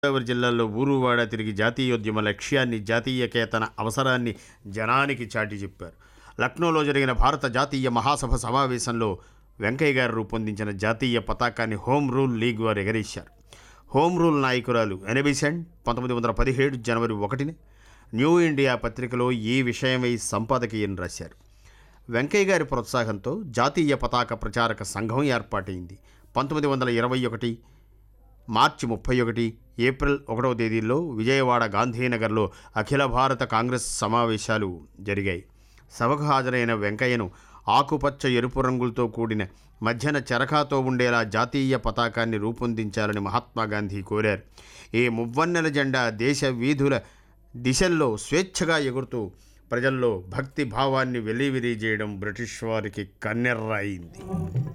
గోదావరి జిల్లాలో ఊరువాడ తిరిగి జాతీయోద్యమ లక్ష్యాన్ని జాతీయకేతన అవసరాన్ని జనానికి చాటి చెప్పారు లక్నోలో జరిగిన భారత జాతీయ మహాసభ సమావేశంలో వెంకయ్య గారు రూపొందించిన జాతీయ పతాకాన్ని హోమ్ రూల్ లీగ్ వారు ఎగరేశారు హోమ్ రూల్ నాయకురాలు ఎనబిసెంట్ పంతొమ్మిది వందల పదిహేడు జనవరి ఒకటిని న్యూ ఇండియా పత్రికలో ఈ విషయమై సంపాదకీయం రాశారు వెంకయ్య గారి ప్రోత్సాహంతో జాతీయ పతాక ప్రచారక సంఘం ఏర్పాటైంది పంతొమ్మిది వందల ఇరవై ఒకటి మార్చి ముప్పై ఒకటి ఏప్రిల్ ఒకటవ తేదీల్లో విజయవాడ గాంధీనగర్లో అఖిల భారత కాంగ్రెస్ సమావేశాలు జరిగాయి సభకు హాజరైన వెంకయ్యను ఆకుపచ్చ ఎరుపు రంగులతో కూడిన మధ్యన చెరకాతో ఉండేలా జాతీయ పతాకాన్ని రూపొందించాలని మహాత్మా గాంధీ కోరారు ఈ మువ్వన్నెల జెండా దేశ వీధుల దిశల్లో స్వేచ్ఛగా ఎగురుతూ ప్రజల్లో భక్తి భావాన్ని వెల్లివిరి చేయడం బ్రిటిష్ వారికి కన్నెర్ర అయింది